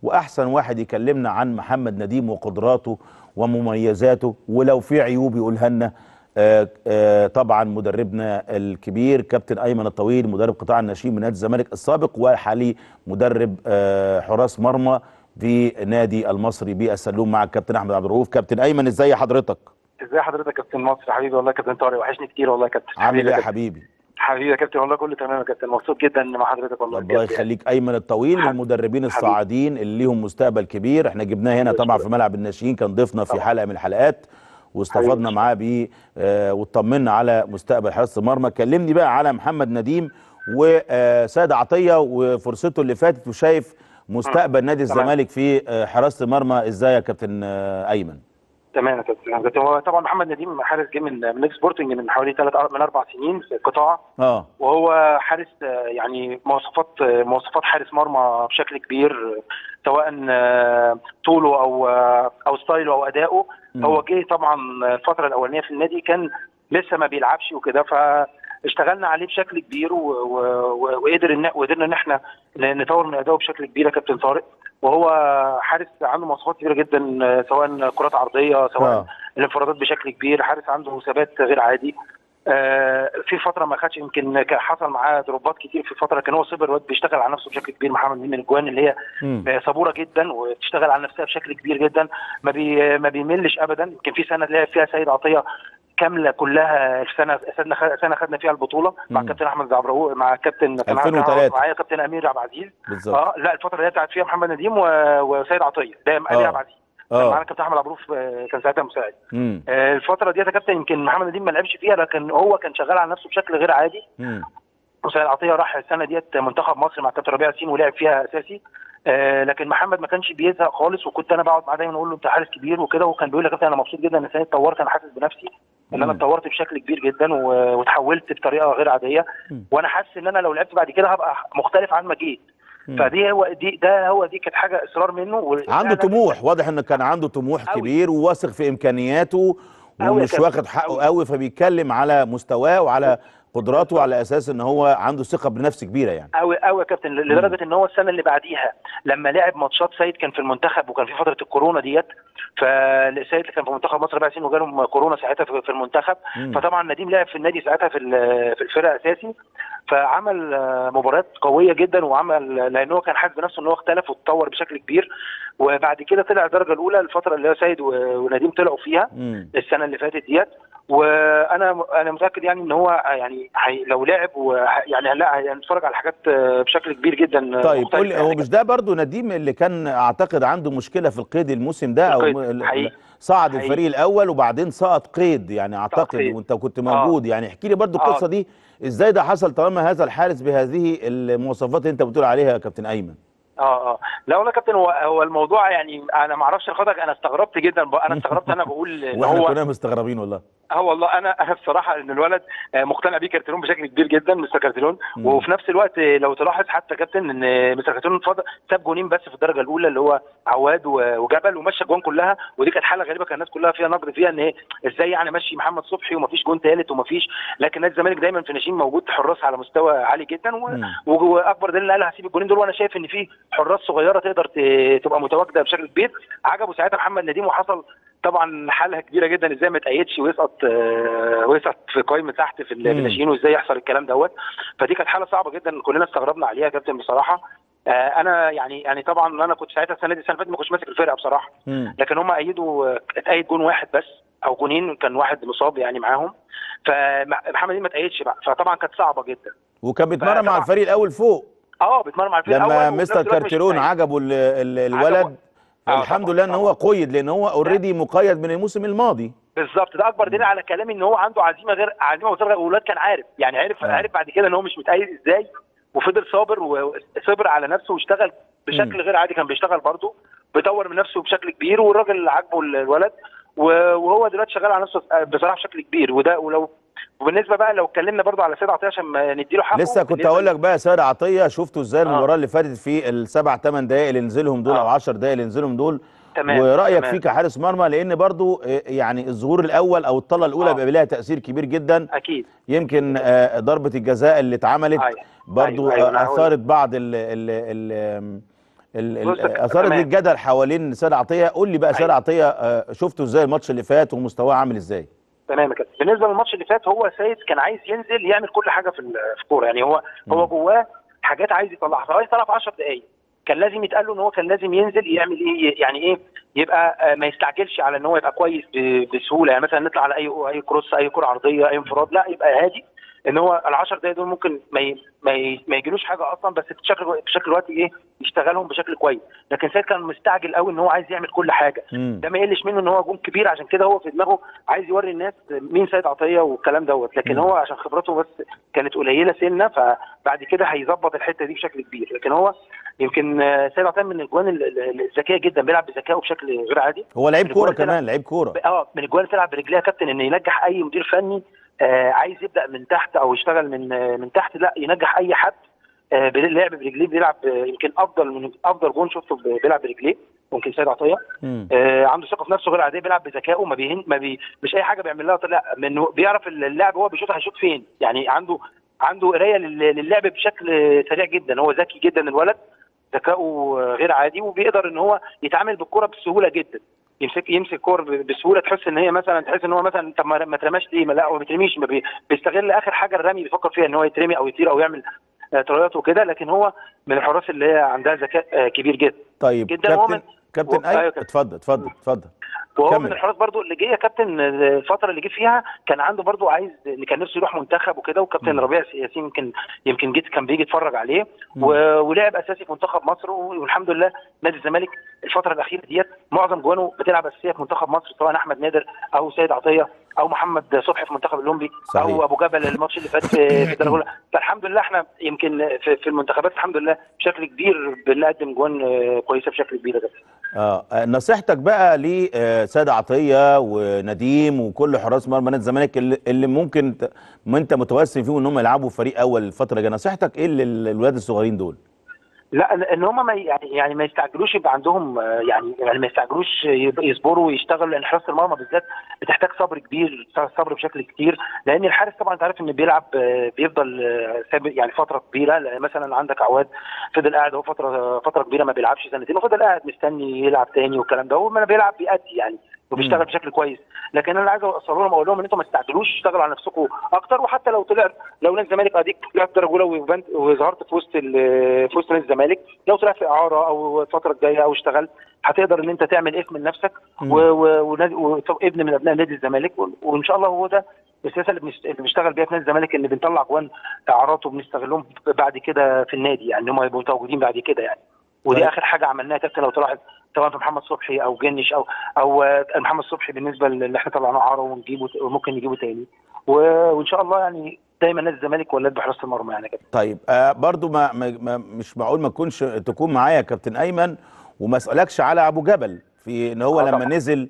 واحسن واحد يكلمنا عن محمد نديم وقدراته ومميزاته ولو في عيوب يقولها لنا آه، آه، طبعا مدربنا الكبير كابتن ايمن الطويل مدرب قطاع الناشئين من نادي الزمالك السابق وحالي مدرب آه، حراس مرمى في نادي المصري بالسلوم مع الكابتن احمد عبد الرؤوف كابتن ايمن ازاي حضرتك ازي حضرتك يا كابتن مصر حبيبي والله يا كابتن طارق وحشني كتير والله يا كابتن عامل ايه يا كابتن. حبيبي حبيبي يا كابتن والله كله تمام يا كابتن مبسوط جدا مع حضرتك والله الله بجد يعني. يخليك ايمن الطويل من حبيبي. المدربين الصاعدين اللي ليهم مستقبل كبير احنا جبناه هنا طبعا في ملعب الناشئين كان ضيفنا في طبعا. حلقه من الحلقات واستفدنا حبيبي. معاه بيه آه، واطمنا على مستقبل حراسه المرمى كلمني بقى على محمد نديم وسيد عطيه وفرصته اللي فاتت وشايف مستقبل نادي تمام. الزمالك في آه، حراسه المرمى ازاي يا كابتن آه، ايمن تمام يا كابتن يا كابتن هو طبعا محمد نديم حارس جه من من نيك سبورتنج من حوالي ثلاث من اربع سنين في القطاع اه وهو حارس آه، يعني مواصفات آه، مواصفات حارس مرمى بشكل كبير آه، سواء آه، طوله او آه، او ستايله او اداؤه مم. هو جه طبعا الفتره الاولانيه في النادي كان لسه ما بيلعبش وكده فاشتغلنا عليه بشكل كبير و- و- و- وقدر ان وقدرنا ان احنا نطور من ادائه بشكل كبير يا كابتن طارق وهو حارس عنده مواصفات كبيره جدا آه، سواء كرات عرضيه سواء آه. الانفرادات بشكل كبير حارس عنده ثبات غير عادي آه، في فتره ما خدش يمكن كان حصل معاه ضربات كتير في فتره كان هو صبر الواد بيشتغل على نفسه بشكل كبير محمد من الاجوان اللي هي مم. آه، صبوره جدا وبتشتغل على نفسها بشكل كبير جدا ما بي ما بيملش ابدا يمكن في سنه لعب فيها سيد عطيه كامله كلها السنه سنه خ- سنه خدنا فيها البطوله مع مم. كابتن احمد زعبروق مع كابتن كان معايا- 2003. معايا كابتن امير عبد العزيز بالظبط اه لا الفتره اللي هي بتاعت فيها محمد نديم و- وسيد عطيه ده امير آه. عبد العزيز كان معانا اه كابتن احمد عبروف آه، كان ساعتها مساعد مم. آه، الفتره دي يا كابتن يمكن محمد نديم ما لعبش فيها لكن هو كان شغال على نفسه بشكل غير عادي مم. وسيد عطيه راح السنه ديت منتخب مصر مع كابتن ربيع ياسين ولعب فيها اساسي آه لكن محمد ما كانش بيزهق خالص وكنت انا بقعد معاه دايما اقول له انت حارس كبير وكده وكان بيقول لي يا كابتن انا مبسوط جدا ان السنه دي اتطورت انا حاسس بنفسي ان انا مم. اتطورت بشكل كبير جدا و- واتحولت بطريقه غير عاديه مم. وانا حاسس ان انا لو لعبت بعد كده هبقى مختلف عن ما جيت مم. فدي هو دي ده هو دي كانت حاجه اصرار منه عنده طموح واضح انه كان عنده طموح أوي. كبير وواثق في امكانياته أوي يا ومش كابتن. واخد حقه أوي. قوي فبيتكلم على مستواه وعلى قدراته على اساس ان هو عنده ثقه بنفس كبيره يعني قوي قوي يا كابتن لدرجه ان هو السنه اللي بعديها لما لعب ماتشات سيد كان في المنتخب وكان في فتره الكورونا ديت فسيد كان في منتخب مصر بقى سنين وجالهم كورونا ساعتها في في المنتخب مم. فطبعا نديم لعب في النادي ساعتها في ال- في الفرقه اساسي فعمل آه، مباريات قويه جدا وعمل لان هو كان حاسس بنفسه ان هو اختلف واتطور بشكل كبير وبعد كده طلع الدرجه الاولى الفتره اللي هو سيد و- ونديم طلعوا فيها مم. السنه اللي فاتت ديت وانا انا متاكد يعني ان هو يعني هي لو لعب وه- يعني لا هنتفرج على حاجات آه، بشكل كبير جدا طيب مختلفة قول لي هو يعني. مش ده برضو نديم اللي كان اعتقد عنده مشكله في القيد الموسم ده او القيد، م- حقيقي. صعد حقيقي. الفريق الاول وبعدين سقط قيد يعني اعتقد قيد. وانت كنت موجود يعني احكي لي برضو آه. القصه دي ازاي ده حصل طالما هذا الحارس بهذه المواصفات اللي انت بتقول عليها يا كابتن ايمن اه اه لا والله يا كابتن هو هو الموضوع يعني انا ما اعرفش لحضرتك انا استغربت جدا بقى انا استغربت انا بقول ان واحنا هو كنا مستغربين والله اه والله انا انا بصراحه ان الولد آه، مقتنع بيه كارتيرون بشكل كبير جدا مستر كارتيرون مم. وفي نفس الوقت آه، لو تلاحظ حتى كابتن ان مستر كارتيرون فضل ساب جونين بس في الدرجه الاولى اللي هو عواد و- وجبل ومشى الجون كلها ودي كانت حاله غريبه كان الناس كلها فيها نقد فيها ان ايه ازاي يعني مشي محمد صبحي ومفيش جون ثالث ومفيش لكن نادي الزمالك دايما في ناشئين موجود حراس على مستوى عالي جدا و... مم. و- واكبر دليل قال هسيب الجونين دول وانا شايف ان في حراس صغيره تقدر ت- تبقى متواجده بشكل كبير عجبه ساعتها محمد نديم وحصل طبعا حالها كبيره جدا ازاي ما تأيدش ويسقط آه، ويسقط في قائمه تحت في ال- في مم. الناشئين وازاي يحصل الكلام دوت فدي كانت حاله صعبه جدا كلنا استغربنا عليها يا كابتن بصراحه آه، انا يعني يعني طبعا انا كنت ساعتها السنه دي السنه اللي فاتت ما كنتش ماسك الفرقه بصراحه مم. لكن هم ايدوا اتأيد جون واحد بس او جونين كان واحد مصاب يعني معاهم فمحمد ما تأيدش بقى فطبعا كانت صعبه جدا وكان بيتمرن مع فطبعا- الفريق الاول فوق اه بيتمرن مع الفريق لما الأول وفي نفس مستر الوقت مش كارتيرون متأيد. عجبه ال- ال- الولد عجبه. آه، الحمد طبعاً، لله ان هو طبعاً. قيد لان هو اوريدي مقيد من الموسم الماضي بالظبط ده اكبر دليل على كلامي ان هو عنده عزيمه غير عزيمه وصبر والولاد كان عارف يعني عارف آه. عارف بعد كده ان هو مش متأيد ازاي وفضل صابر وصبر على نفسه واشتغل بشكل مم. غير عادي كان بيشتغل برضه بيطور من نفسه بشكل كبير والراجل عاجبه الولد و- وهو دلوقتي شغال على نفسه بصراحه بشكل كبير وده ولو وبالنسبه بقى لو اتكلمنا برضه على سيد عطيه عشان ما نديله حقه لسه كنت بالنسبة اقول لك بقى سيد عطيه شفته ازاي آه. المباراه اللي فاتت في السبع ثمان دقائق اللي نزلهم دول آه. او 10 دقائق اللي نزلهم دول تمام، ورايك تمام. فيه كحارس مرمى لان برضو آه، يعني الظهور الاول او الطله الاولى آه. بيبقى لها تاثير كبير جدا اكيد يمكن آه، ضربه الجزاء اللي اتعملت أيوة. برضو أيوة، أيوة، آه، أنا هقول. اثارت بعض ال ال ال ال- ال- بص يا كابتن، اثارت تمام. لي الجدل حوالين سيد عطيه قول لي بقى سيد أيوة. عطيه آه، شفته ازاي الماتش اللي فات ومستواه عامل ازاي تمام يا كابتن بالنسبه للماتش اللي فات هو سيد كان عايز ينزل يعمل كل حاجه في ال- في الكوره يعني هو هو جواه حاجات عايز يطلعها فهو يطلع في 10 دقائق كان لازم يتقال له ان هو كان لازم ينزل يعمل ايه يعني ايه يبقى آه، ما يستعجلش على ان هو يبقى كويس ب- بسهوله يعني مثلا نطلع على اي اي كروس اي كره عرضيه اي انفراد لا يبقى هادي ان هو ال 10 دقائق دول ممكن ما ي... ما, ي... ما يجيلوش حاجه اصلا بس بشكل بشكل وقت ايه يشتغلهم بشكل كويس لكن سيد كان مستعجل قوي ان هو عايز يعمل كل حاجه مم. ده ما يقلش منه ان هو جون كبير عشان كده هو في دماغه عايز يوري الناس مين سيد عطيه والكلام دوت لكن مم. هو عشان خبرته بس كانت قليله سنه فبعد كده هيظبط الحته دي بشكل كبير لكن هو يمكن آه، سيد عطيه من الاجوان ال- ال- الذكيه جدا بيلعب بذكائه بشكل غير عادي هو لعيب من كوره الجوان كمان لعيب كوره اه من الجوان اللي تلعب برجليها يا كابتن ان ينجح اي مدير فني آه عايز يبدا من تحت او يشتغل من آه من تحت لا ينجح اي حد آه بيلعب برجليه بيلعب آه يمكن افضل من افضل جون شفته بيلعب برجليه ممكن سيد عطيه مم. آه عنده ثقه في نفسه غير عاديه بيلعب بذكائه ما بيهن ما بي مش اي حاجه بيعمل لها لا منه بيعرف اللاعب هو بيشوط هيشوط فين يعني عنده عنده قرايه لل- للعب بشكل سريع جدا هو ذكي جدا الولد ذكائه غير عادي وبيقدر ان هو يتعامل بالكره بسهوله جدا يمسك يمسك كور ب- بسهوله تحس ان هي مثلا تحس ان هو مثلا طب ما ما اترماش ليه ما لا هو ما بيترميش ما بي- بيستغل اخر حاجه الرمي بيفكر فيها ان هو يترمي او يطير او يعمل آه، ترايات وكده لكن هو من الحراس اللي هي عندها ذكاء آه، كبير جدا طيب جدا هو كابتن من- كابتن و- أيوة اي كابتن. اتفضل اتفضل اتفضل وهو كمل. من الحراس برضو اللي جه يا كابتن آه، الفتره اللي جه فيها كان عنده برضو عايز اللي كان نفسه يروح منتخب وكده وكابتن مم. ربيع ياسين يمكن يمكن جيت كان بيجي يتفرج عليه مم. و- ولعب اساسي في منتخب مصر والحمد لله نادي الزمالك الفتره الاخيره ديت معظم جوانه بتلعب اساسيه في منتخب مصر سواء احمد نادر او سيد عطيه او محمد صبحي في المنتخب الاولمبي صحيح. او ابو جبل الماتش اللي فات في في الدرجه الاولى فالحمد لله احنا يمكن في, في المنتخبات الحمد لله بشكل كبير بنقدم جوان آه، كويسه بشكل كبير يا كابتن اه آه، نصيحتك بقى لسيد عطيه ونديم وكل حراس مرمى نادي الزمالك اللي, اللي ممكن ت... ما انت متوسم فيهم ان هم يلعبوا فريق اول الفتره الجايه نصيحتك ايه للولاد الصغيرين دول؟ لا ان هم ما ي- يعني يعني ما يستعجلوش يبقى عندهم آه، يعني يعني ما يستعجلوش يب- يصبروا ويشتغلوا لان حراسه المرمى بالذات بتحتاج صبر كبير صبر بشكل كتير لان الحارس طبعا انت عارف ان بيلعب آه، بيفضل آه، ثابت يعني فتره كبيره لأن مثلا عندك عواد فضل قاعد هو فتره فتره كبيره ما بيلعبش سنتين وفضل قاعد مستني يلعب تاني والكلام ده وما بيلعب بيأدي يعني وبيشتغل مم. بشكل كويس لكن انا عايز اوصل لهم اقول لهم ان انتم ما تستعجلوش اشتغلوا على نفسكم اكتر وحتى لو طلع لو نادي الزمالك اديك طلعت درجه اولى وبنت- وظهرت في وسط ال- في وسط نادي الزمالك لو طلعت في اعاره او الفتره الجايه او اشتغلت هتقدر ان انت تعمل اسم لنفسك مم. و- و- ونادي- وابن من ابناء نادي الزمالك و- وان شاء الله هو ده السياسه اللي بنشت- اللي بنشتغل بيها في نادي الزمالك ان بنطلع جوان اعارات وبنستغلهم بعد كده في النادي يعني هم يبقوا متواجدين بعد كده يعني ودي طيب. اخر حاجه عملناها يا كابتن لو تلاحظ سواء في محمد صبحي او جنش او او آه، محمد صبحي بالنسبه اللي احنا طلعناه عاره ونجيبه وممكن نجيبه تاني و- وان شاء الله يعني دايما نادي الزمالك ولاد بحراسه المرمى يعني كده طيب آه برضو ما, ما, ما مش معقول ما تكونش تكون معايا يا كابتن ايمن وما اسالكش على ابو جبل في ان هو آه لما طبعا. نزل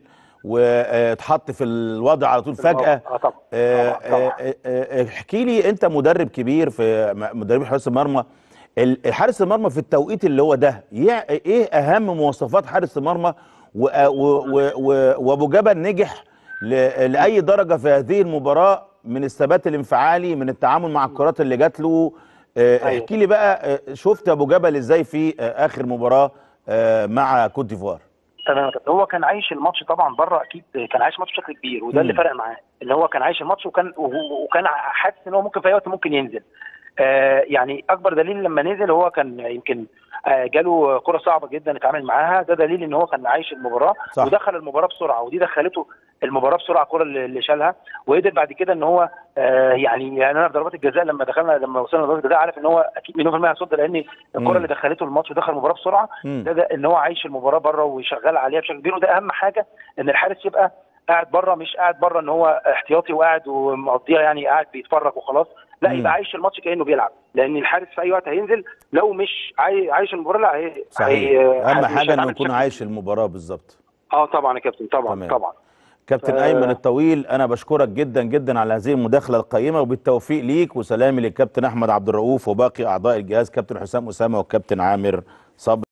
واتحط في الوضع على طول فجاه اه طبعا آه، طبعا, طبعا. آه، آه، احكي لي انت مدرب كبير في م- مدربين حراس المرمى ال- حارس المرمى في التوقيت اللي هو ده يع- ايه اهم مواصفات حارس المرمى و- و- و- و- وابو جبل نجح ل- لاي درجه في هذه المباراه من الثبات الانفعالي من التعامل مع الكرات اللي جات له آه، أيوة. احكي لي بقى آه، شفت ابو جبل ازاي في آه، اخر مباراه آه، مع كوت ديفوار تمام يا كابتن. هو كان عايش الماتش طبعا بره اكيد كان عايش ماتش بشكل كبير وده اللي مم. فرق معاه ان هو كان عايش الماتش وكان وهو- وكان حاسس ان هو ممكن في اي وقت ممكن ينزل آه يعني اكبر دليل لما نزل هو كان يمكن آه جاله كره صعبه جدا اتعامل معاها ده دليل ان هو كان عايش المباراه صح. ودخل المباراه بسرعه ودي دخلته المباراه بسرعه الكره اللي اللي شالها وقدر بعد كده ان هو آه يعني يعني انا في ضربات الجزاء لما دخلنا لما وصلنا لضربات الجزاء عارف ان هو اكيد مليون في المية هيصد لان مم. الكره اللي دخلته الماتش ودخل المباراه بسرعه مم. ده, ده ان هو عايش المباراه بره وشغال عليها بشكل كبير وده اهم حاجه ان الحارس يبقى قاعد بره مش قاعد بره ان هو احتياطي وقاعد ومقضيها يعني قاعد بيتفرج وخلاص لا مم. يبقى عايش الماتش كانه بيلعب لان الحارس في اي وقت هينزل لو مش عاي- عايش المباراه لا هي صحيح هي- اهم مش حاجه انه هيتعامل يكون بشكل- عايش المباراه بالظبط اه طبعا يا كابتن طبعا تمام. طبعا كابتن ف- ايمن الطويل انا بشكرك جدا جدا على هذه المداخله القيمه وبالتوفيق ليك وسلامي للكابتن احمد عبد الرؤوف وباقي اعضاء الجهاز كابتن حسام اسامه والكابتن عامر صبري